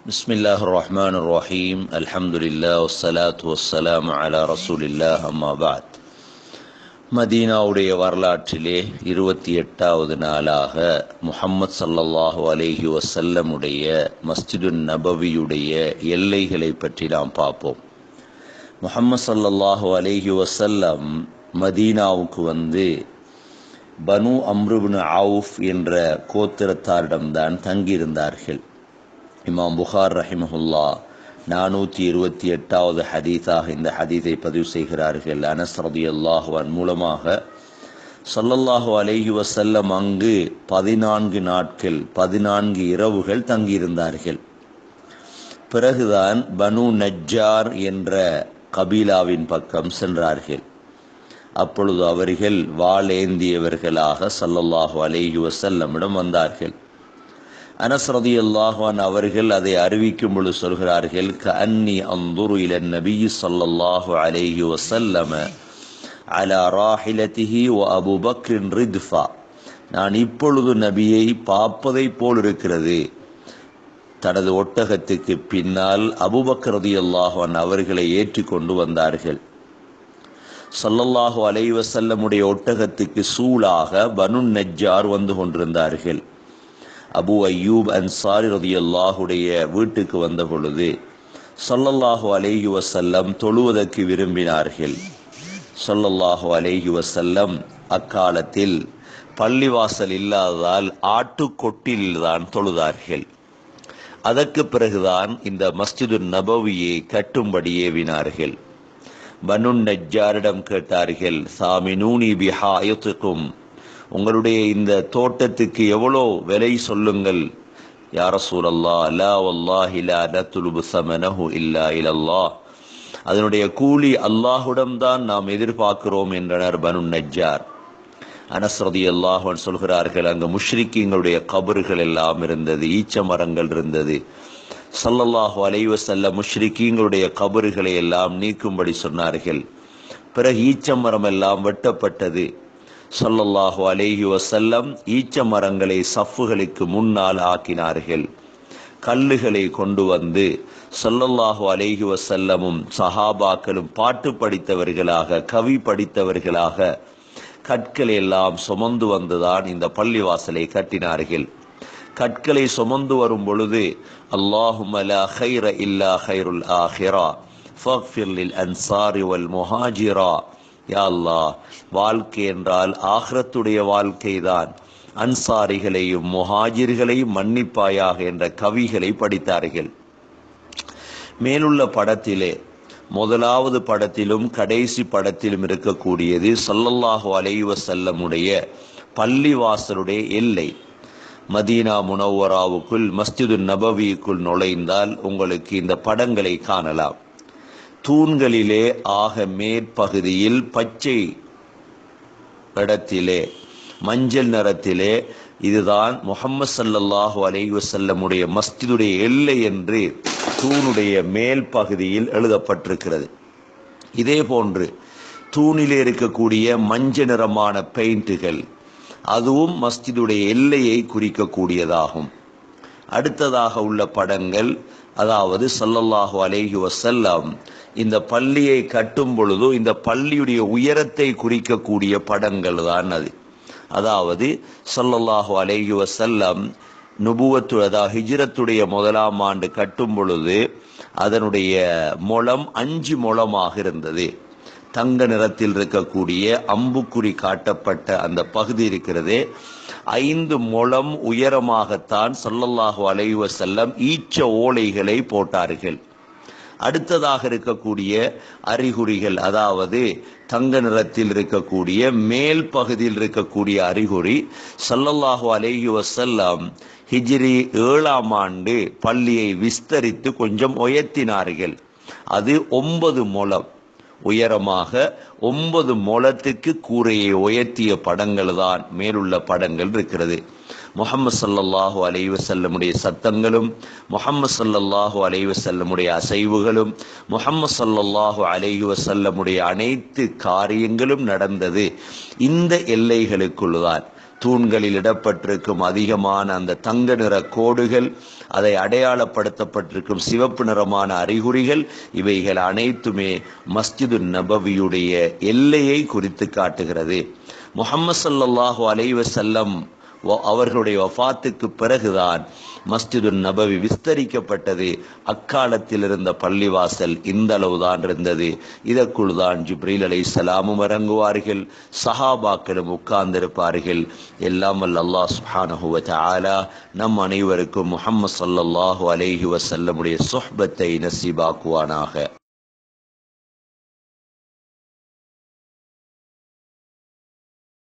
بسم الله الرحمن الرحيم الحمد لله والصلاة والسلام على رسول الله أما بعد மதீனாவுடைய வரலாற்றிலே இருபத்தி எட்டாவது நாளாக முஹம்மது சல்லல்லாஹு அலைஹி வசல்லமுடைய மஸ்ஜிது நபவியுடைய எல்லைகளை பற்றி நாம் பார்ப்போம் முஹம்மது சல்லல்லாஹு அலைஹி வசல்லம் மதீனாவுக்கு வந்து பனு அம்ருபின் அவுஃப் என்ற கோத்திரத்தாரிடம்தான் தங்கியிருந்தார்கள் இமாம் புகார் ரஹிமஹுல்லா நானூற்றி இருபத்தி எட்டாவது ஹதீஸாக இந்த ஹதீஸை பதிவு செய்கிறார்கள் அனஸ் ரதி அல்லாஹுவன் மூலமாக சொல்லல்லாஹு அலைஹி வசல்லம் அங்கு பதினான்கு நாட்கள் பதினான்கு இரவுகள் தங்கியிருந்தார்கள் பிறகுதான் பனு நஜ்ஜார் என்ற கபீலாவின் பக்கம் சென்றார்கள் அப்பொழுது அவர்கள் வாளேந்தியவர்களாக சல்லல்லாஹு அலைஹி வசல்லமிடம் வந்தார்கள் அனஸ் ரதி அல்லாஹான் அவர்கள் அதை அறிவிக்கும் பொழுது சொல்கிறார்கள் க அன்னி அந்துரு இல நபி சல்லல்லாஹு அலைஹி வசல்லம அலா ராஹிலத்திஹி ஒ அபு பக்ரின் ரித்ஃபா நான் இப்பொழுது நபியை பார்ப்பதை போல் இருக்கிறது தனது ஒட்டகத்துக்கு பின்னால் அபுபக்ரதி அல்லாஹான் அவர்களை ஏற்றி கொண்டு வந்தார்கள் சல்லல்லாஹு அலைவசல்லமுடைய ஒட்டகத்துக்கு சூளாக பனு நஜ்ஜார் வந்து கொண்டிருந்தார்கள் அபு அய்யூப் அன்சாரி ரதி அல்லாஹுடைய வீட்டுக்கு வந்த பொழுது சொல்லல்லாஹு அலேஹி வசல்லம் தொழுவதற்கு விரும்பினார்கள் சொல்லல்லாஹு அலேஹி வசல்லம் அக்காலத்தில் பள்ளிவாசல் இல்லாததால் ஆட்டுக்கொட்டில் தான் தொழுதார்கள் அதற்கு பிறகுதான் இந்த மஸ்ஜிது நபவியை கட்டும்படி ஏவினார்கள் பனு நஜ்ஜாரிடம் கேட்டார்கள் சாமினூனி பிஹாயத்துக்கும் உங்களுடைய இந்த தோட்டத்துக்கு எவ்வளோ விலை சொல்லுங்கள் யார சூழல்லா அல்லா வல்லாஹி லா நத்துலுபு சமனஹு இல்லா இலல்லா அதனுடைய கூலி அல்லாஹுடம் தான் நாம் எதிர்பார்க்கிறோம் என்றனர் பனு நஜ்ஜார் அனஸ்ரதி அல்லாஹன் சொல்கிறார்கள் அங்கு முஷ்ரிக்கிங்களுடைய கபறுகள் எல்லாம் இருந்தது ஈச்ச மரங்கள் இருந்தது சல்லல்லாஹு அலைவ செல்ல முஷ்ரிக்கீங்களுடைய கபறுகளை எல்லாம் நீக்கும்படி சொன்னார்கள் பிறகு ஈச்ச மரம் எல்லாம் வெட்டப்பட்டது சொல்லல்லாஹு அலேஹி வசல்லம் ஈச்ச மரங்களை சஃப்புகளுக்கு முன்னால் ஆக்கினார்கள் கல்லுகளை கொண்டு வந்து சொல்லல்லாஹு அலேஹி வசல்லமும் சஹாபாக்களும் பாட்டு படித்தவர்களாக கவி படித்தவர்களாக கற்களை எல்லாம் சுமந்து வந்துதான் இந்த பள்ளிவாசலை கட்டினார்கள் கற்களை சுமந்து வரும் பொழுது அல்லாஹும் அலா ஹைர இல்லா ஹைருல் ஆஹிரா ஃபக்ஃபிர் லில் அன்சாரி வல் முஹாஜிரா யா அல்லா வாழ்க்கை என்றால் ஆஹ்ரத்துடைய வாழ்க்கைதான் அன்சாரிகளையும் முஹாஜிர்களையும் மன்னிப்பாயாக என்ற கவிகளை படித்தார்கள் மேலுள்ள படத்திலே முதலாவது படத்திலும் கடைசி படத்திலும் இருக்கக்கூடியது சொல்லல்லாஹு அலைவ செல்லமுடைய பள்ளிவாசலுடைய எல்லை மதீனா முனவராவுக்குள் மஸ்ஜிது நபவிக்குள் நுழைந்தால் உங்களுக்கு இந்த படங்களை காணலாம் தூண்களிலே ஆக மேற்பகுதியில் பச்சை இடத்திலே மஞ்சள் நிறத்திலே இதுதான் முகம்மது சல்லல்லாஹு அலைவசல்லமுடைய மஸ்ஜிதுடைய எல்லை என்று தூணுடைய மேல் பகுதியில் எழுதப்பட்டிருக்கிறது இதே போன்று தூணிலே இருக்கக்கூடிய மஞ்சள் நிறமான பெயிண்டுகள் அதுவும் மஸ்ஜிதுடைய எல்லையை குறிக்கக்கூடியதாகும் அடுத்ததாக உள்ள படங்கள் அதாவது சல்லல்லாஹு அலேஹி வசல்லம் இந்த பள்ளியை கட்டும் பொழுது இந்த பள்ளியுடைய உயரத்தை குறிக்கக்கூடிய படங்கள் தான் அது அதாவது சல்லல்லாஹு அலேஹி வசல்லம் நுபுவத்து அதாவது ஹிஜ்ரத்துடைய முதலாம் ஆண்டு கட்டும் பொழுது அதனுடைய முளம் அஞ்சு முளமாக இருந்தது தங்க நிறத்தில் இருக்கக்கூடிய அம்புக்குறி காட்டப்பட்ட அந்த பகுதி இருக்கிறதே ஐந்து முளம் உயரமாகத்தான் சொல்லல்லாஹு அலைவ செல்லம் ஈச்ச ஓலைகளை போட்டார்கள் அடுத்ததாக இருக்கக்கூடிய அறிகுறிகள் அதாவது தங்க நிறத்தில் இருக்கக்கூடிய மேல் பகுதியில் இருக்கக்கூடிய அறிகுறி சல்லல்லாஹு அலேஹி வசல்லாம் ஹிஜ்ரி ஏழாம் ஆண்டு பள்ளியை விஸ்தரித்து கொஞ்சம் உயர்த்தினார்கள் அது ஒன்பது முளம் உயரமாக ஒன்பது முளத்துக்கு கூரையை உயர்த்திய படங்கள் தான் மேலுள்ள படங்கள் இருக்கிறது முகமது சல்லல்லாஹு அலைவசல்லமுடைய சத்தங்களும் முகமது சல்லல்லாஹு அலைவசல்லமுடைய அசைவுகளும் முகமது சல்லல்லாஹு அலைவசல்லமுடைய அனைத்து காரியங்களும் நடந்தது இந்த எல்லைகளுக்குள்ளுதான் தூண்களில் இடப்பட்டிருக்கும் அதிகமான அந்த தங்க நிற கோடுகள் அதை அடையாளப்படுத்தப்பட்டிருக்கும் சிவப்பு நிறமான அறிகுறிகள் இவைகள் அனைத்துமே மஸ்ஜிது நபவியுடைய எல்லையை குறித்து காட்டுகிறது முகம்மது சல்லல்லாஹு அலைவசல்லம் அவர்களுடைய வஃபாத்துக்கு பிறகுதான் மஸ்ஜிது நபவி விஸ்தரிக்கப்பட்டது அக்காலத்தில் இருந்த பள்ளிவாசல் இந்த அளவுதான் இருந்தது இதற்குள் தான் ஜிப்ரீல் அலை சலாமும் இறங்குவார்கள் சஹாபாக்களும் உட்கார்ந்திருப்பார்கள் எல்லாம் வல்ல அல்லாஹ் சுஹானஹுவ ஆலா நம் அனைவருக்கும் முஹம்மது சல்லல்லாஹு அலைஹி வசல்லமுடைய சொஹ்பத்தை நசீபாக்குவானாக